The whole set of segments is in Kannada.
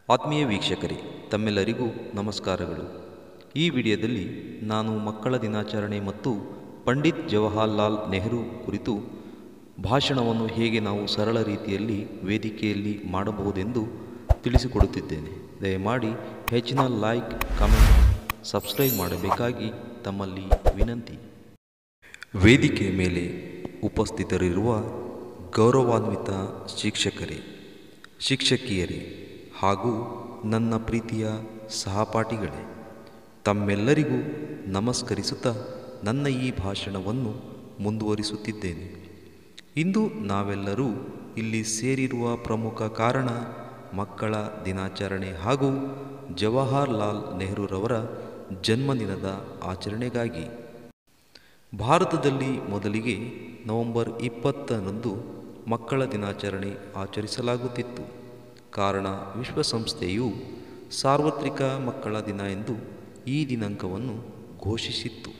ಆತ್ಮೀಯ ವೀಕ್ಷಕರೇ ತಮ್ಮೆಲ್ಲರಿಗೂ ನಮಸ್ಕಾರಗಳು ಈ ವಿಡಿಯೋದಲ್ಲಿ ನಾನು ಮಕ್ಕಳ ದಿನಾಚರಣೆ ಮತ್ತು ಪಂಡಿತ್ ಜವಾಹರ್ಲಾಲ್ ನೆಹರು ಕುರಿತು ಭಾಷಣವನ್ನು ಹೇಗೆ ನಾವು ಸರಳ ರೀತಿಯಲ್ಲಿ ವೇದಿಕೆಯಲ್ಲಿ ಮಾಡಬಹುದೆಂದು ತಿಳಿಸಿಕೊಡುತ್ತಿದ್ದೇನೆ ದಯಮಾಡಿ ಹೆಚ್ಚಿನ ಲೈಕ್ ಕಮೆಂಟ್ ಸಬ್ಸ್ಕ್ರೈಬ್ ಮಾಡಬೇಕಾಗಿ ತಮ್ಮಲ್ಲಿ ವಿನಂತಿ ವೇದಿಕೆ ಮೇಲೆ ಉಪಸ್ಥಿತರಿರುವ ಗೌರವಾನ್ವಿತ ಶಿಕ್ಷಕರೇ ಶಿಕ್ಷಕಿಯರೇ ಹಾಗೂ ನನ್ನ ಪ್ರೀತಿಯ ಸಹಪಾಠಿಗಳೇ ತಮ್ಮೆಲ್ಲರಿಗೂ ನಮಸ್ಕರಿಸುತ್ತಾ ನನ್ನ ಈ ಭಾಷಣವನ್ನು ಮುಂದುವರಿಸುತ್ತಿದ್ದೇನೆ ಇಂದು ನಾವೆಲ್ಲರೂ ಇಲ್ಲಿ ಸೇರಿರುವ ಪ್ರಮುಖ ಕಾರಣ ಮಕ್ಕಳ ದಿನಾಚರಣೆ ಹಾಗೂ ಜವಾಹರ್ಲಾಲ್ ನೆಹರೂರವರ ಜನ್ಮದಿನದ ಆಚರಣೆಗಾಗಿ ಭಾರತದಲ್ಲಿ ಮೊದಲಿಗೆ ನವೆಂಬರ್ ಇಪ್ಪತ್ತರಂದು ಮಕ್ಕಳ ದಿನಾಚರಣೆ ಆಚರಿಸಲಾಗುತ್ತಿತ್ತು ಕಾರಣ ವಿಶ್ವಸಂಸ್ಥೆಯು ಸಾರ್ವತ್ರಿಕ ಮಕ್ಕಳ ದಿನ ಎಂದು ಈ ದಿನಾಂಕವನ್ನು ಘೋಷಿಸಿತ್ತು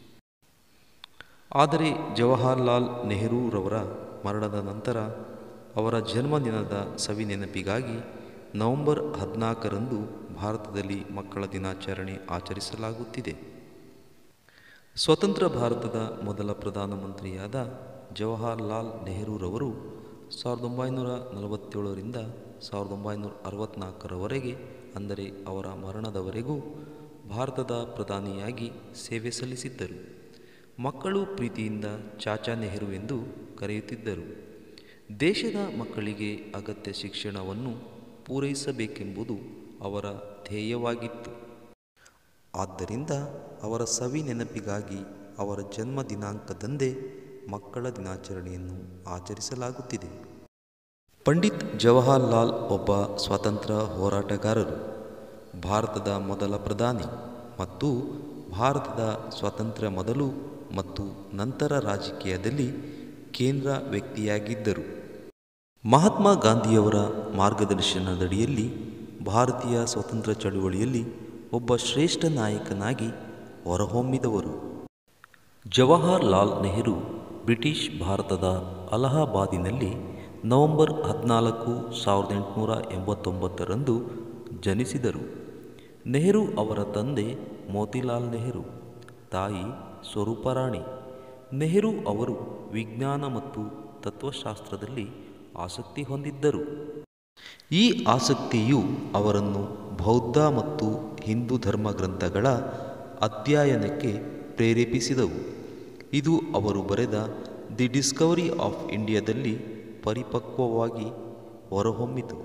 ಆದರೆ ಜವಾಹರ್ಲಾಲ್ ನೆಹರೂರವರ ಮರಣದ ನಂತರ ಅವರ ಜನ್ಮದಿನದ ಸವಿ ನೆನಪಿಗಾಗಿ ನವೆಂಬರ್ ಹದಿನಾಲ್ಕರಂದು ಭಾರತದಲ್ಲಿ ಮಕ್ಕಳ ದಿನಾಚರಣೆ ಆಚರಿಸಲಾಗುತ್ತಿದೆ ಸ್ವತಂತ್ರ ಭಾರತದ ಮೊದಲ ಪ್ರಧಾನಮಂತ್ರಿಯಾದ ಜವಾಹರ್ಲಾಲ್ ನೆಹರೂರವರು ಸಾವಿರದ ಒಂಬೈನೂರ ನಲವತ್ತೇಳರಿಂದ ಸಾವಿರದ ಒಂಬೈನೂರ ಅರವತ್ತ್ನಾಲ್ಕರವರೆಗೆ ಅಂದರೆ ಅವರ ಮರಣದವರೆಗೂ ಭಾರತದ ಪ್ರಧಾನಿಯಾಗಿ ಸೇವೆ ಸಲ್ಲಿಸಿದ್ದರು ಮಕ್ಕಳು ಪ್ರೀತಿಯಿಂದ ಚಾಚಾ ನೆಹರು ಎಂದು ಕರೆಯುತ್ತಿದ್ದರು ದೇಶದ ಮಕ್ಕಳಿಗೆ ಅಗತ್ಯ ಶಿಕ್ಷಣವನ್ನು ಪೂರೈಸಬೇಕೆಂಬುದು ಅವರ ಧ್ಯೇಯವಾಗಿತ್ತು ಆದ್ದರಿಂದ ಅವರ ಸವಿ ನೆನಪಿಗಾಗಿ ಅವರ ಜನ್ಮ ದಿನಾಂಕದಂದೇ ಮಕ್ಕಳ ದಿನಾಚರಣೆಯನ್ನು ಆಚರಿಸಲಾಗುತ್ತಿದೆ ಪಂಡಿತ್ ಜವಾಹರ್ಲಾಲ್ ಒಬ್ಬ ಸ್ವಾತಂತ್ರ್ಯ ಹೋರಾಟಗಾರರು ಭಾರತದ ಮೊದಲ ಪ್ರಧಾನಿ ಮತ್ತು ಭಾರತದ ಸ್ವಾತಂತ್ರ್ಯ ಮೊದಲು ಮತ್ತು ನಂತರ ರಾಜಕೀಯದಲ್ಲಿ ಕೇಂದ್ರ ವ್ಯಕ್ತಿಯಾಗಿದ್ದರು ಮಹಾತ್ಮ ಗಾಂಧಿಯವರ ಮಾರ್ಗದರ್ಶನದಡಿಯಲ್ಲಿ ಭಾರತೀಯ ಸ್ವಾತಂತ್ರ್ಯ ಚಳುವಳಿಯಲ್ಲಿ ಒಬ್ಬ ಶ್ರೇಷ್ಠ ನಾಯಕನಾಗಿ ಹೊರಹೊಮ್ಮಿದವರು ಜವಾಹರ್ಲಾಲ್ ನೆಹರು ಬ್ರಿಟಿಷ್ ಭಾರತದ ಅಲಹಾಬಾದಿನಲ್ಲಿ ನವೆಂಬರ್ ಹದಿನಾಲ್ಕು ಸಾವಿರದ ಎಂಟುನೂರ ಎಂಬತ್ತೊಂಬತ್ತರಂದು ಜನಿಸಿದರು ನೆಹರು ಅವರ ತಂದೆ ಮೋತಿಲಾಲ್ ನೆಹರು ತಾಯಿ ಸ್ವರೂಪರಾಣಿ ನೆಹರು ಅವರು ವಿಜ್ಞಾನ ಮತ್ತು ತತ್ವಶಾಸ್ತ್ರದಲ್ಲಿ ಆಸಕ್ತಿ ಹೊಂದಿದ್ದರು ಈ ಆಸಕ್ತಿಯು ಅವರನ್ನು ಬೌದ್ಧ ಮತ್ತು ಹಿಂದೂ ಧರ್ಮ ಗ್ರಂಥಗಳ ಅಧ್ಯಯನಕ್ಕೆ ಪ್ರೇರೇಪಿಸಿದವು ಇದು ಅವರು ಬರೆದ ದಿ ಡಿಸ್ಕವರಿ ಆಫ್ ಇಂಡಿಯಾದಲ್ಲಿ ಪರಿಪಕ್ವವಾಗಿ ಹೊರಹೊಮ್ಮಿತು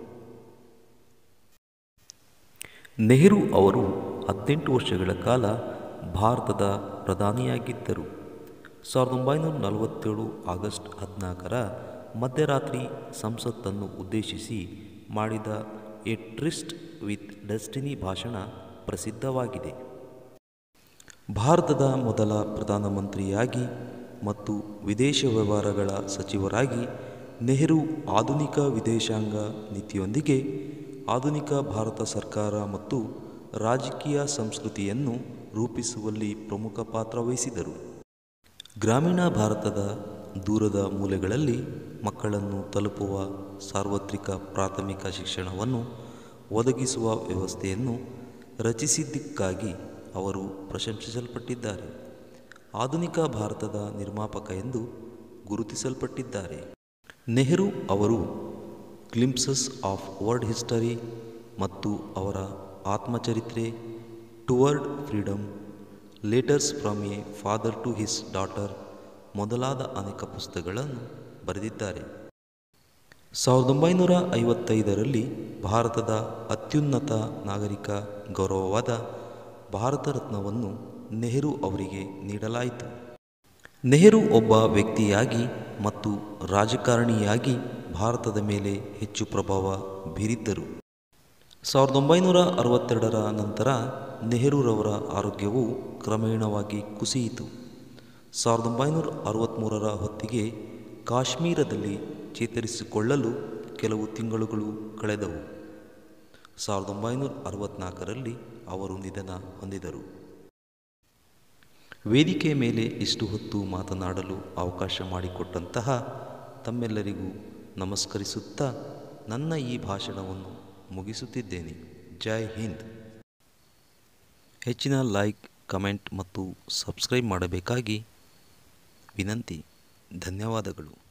ನೆಹರು ಅವರು ಹದಿನೆಂಟು ವರ್ಷಗಳ ಕಾಲ ಭಾರತದ ಪ್ರಧಾನಿಯಾಗಿದ್ದರು ಸಾವಿರದ ಒಂಬೈನೂರ ನಲವತ್ತೇಳು ಆಗಸ್ಟ್ ಹದಿನಾಲ್ಕರ ಮಧ್ಯರಾತ್ರಿ ಸಂಸತ್ತನ್ನು ಉದ್ದೇಶಿಸಿ ಮಾಡಿದ ಎ ಟ್ರಿಸ್ಟ್ ವಿತ್ ಡೆಸ್ಟಿನಿ ಭಾಷಣ ಪ್ರಸಿದ್ಧವಾಗಿದೆ ಭಾರತದ ಮೊದಲ ಪ್ರಧಾನಮಂತ್ರಿಯಾಗಿ ಮತ್ತು ವಿದೇಶ ವ್ಯವಹಾರಗಳ ಸಚಿವರಾಗಿ ನೆಹರು ಆಧುನಿಕ ವಿದೇಶಾಂಗ ನೀತಿಯೊಂದಿಗೆ ಆಧುನಿಕ ಭಾರತ ಸರ್ಕಾರ ಮತ್ತು ರಾಜಕೀಯ ಸಂಸ್ಕೃತಿಯನ್ನು ರೂಪಿಸುವಲ್ಲಿ ಪ್ರಮುಖ ಪಾತ್ರ ವಹಿಸಿದರು ಗ್ರಾಮೀಣ ಭಾರತದ ದೂರದ ಮೂಲೆಗಳಲ್ಲಿ ಮಕ್ಕಳನ್ನು ತಲುಪುವ ಸಾರ್ವತ್ರಿಕ ಪ್ರಾಥಮಿಕ ಶಿಕ್ಷಣವನ್ನು ಒದಗಿಸುವ ವ್ಯವಸ್ಥೆಯನ್ನು ರಚಿಸಿದ್ದಕ್ಕಾಗಿ ಅವರು ಪ್ರಶಂಸಿಸಲ್ಪಟ್ಟಿದ್ದಾರೆ ಆಧುನಿಕ ಭಾರತದ ನಿರ್ಮಾಪಕ ಎಂದು ಗುರುತಿಸಲ್ಪಟ್ಟಿದ್ದಾರೆ ನೆಹರು ಅವರು ಗ್ಲಿಂಪ್ಸಸ್ ಆಫ್ ವರ್ಲ್ಡ್ ಹಿಸ್ಟರಿ ಮತ್ತು ಅವರ ಆತ್ಮಚರಿತ್ರೆ toward freedom letters from a father to his daughter ಮೊದಲಾದ ಅನೇಕ ಪುಸ್ತಕಗಳನ್ನು ಬರೆದಿದ್ದಾರೆ ಸಾವಿರದ ಒಂಬೈನೂರ ಐವತ್ತೈದರಲ್ಲಿ ಭಾರತದ ಅತ್ಯುನ್ನತ ನಾಗರಿಕ ಗೌರವವಾದ ಭಾರತ ರತ್ನವನ್ನು ನೆಹರು ಅವರಿಗೆ ನೀಡಲಾಯಿತು ನೆಹರು ಒಬ್ಬ ವ್ಯಕ್ತಿಯಾಗಿ ಮತ್ತು ರಾಜಕಾರಣಿಯಾಗಿ ಭಾರತದ ಮೇಲೆ ಹೆಚ್ಚು ಪ್ರಭಾವ ಬೀರಿದ್ದರು ಸಾವಿರದ ಒಂಬೈನೂರ ಅರವತ್ತೆರಡರ ನಂತರ ನೆಹರೂರವರ ಆರೋಗ್ಯವು ಕ್ರಮೇಣವಾಗಿ ಕುಸಿಯಿತು ಸಾವಿರದ ಒಂಬೈನೂರ ಅರವತ್ತ್ಮೂರರ ಹೊತ್ತಿಗೆ ಕಾಶ್ಮೀರದಲ್ಲಿ ಚೇತರಿಸಿಕೊಳ್ಳಲು ಕೆಲವು ತಿಂಗಳುಗಳು ಕಳೆದವು ಸಾವಿರದ ಒಂಬೈನೂರ ಅರವತ್ತ್ನಾಲ್ಕರಲ್ಲಿ ಅವರು ನಿಧನ ಹೊಂದಿದರು ವೇದಿಕೆ ಮೇಲೆ ಇಷ್ಟು ಹೊತ್ತು ಮಾತನಾಡಲು ಅವಕಾಶ ಮಾಡಿಕೊಟ್ಟಂತಹ ತಮ್ಮೆಲ್ಲರಿಗೂ ನಮಸ್ಕರಿಸುತ್ತಾ ನನ್ನ ಈ ಭಾಷಣವನ್ನು ಮುಗಿಸುತ್ತಿದ್ದೇನೆ ಜೈ ಹಿಂದ್ ಹೆಚ್ಚಿನ ಲೈಕ್ ಕಮೆಂಟ್ ಮತ್ತು ಸಬ್ಸ್ಕ್ರೈಬ್ ಮಾಡಬೇಕಾಗಿ ವಿನಂತಿ ಧನ್ಯವಾದಗಳು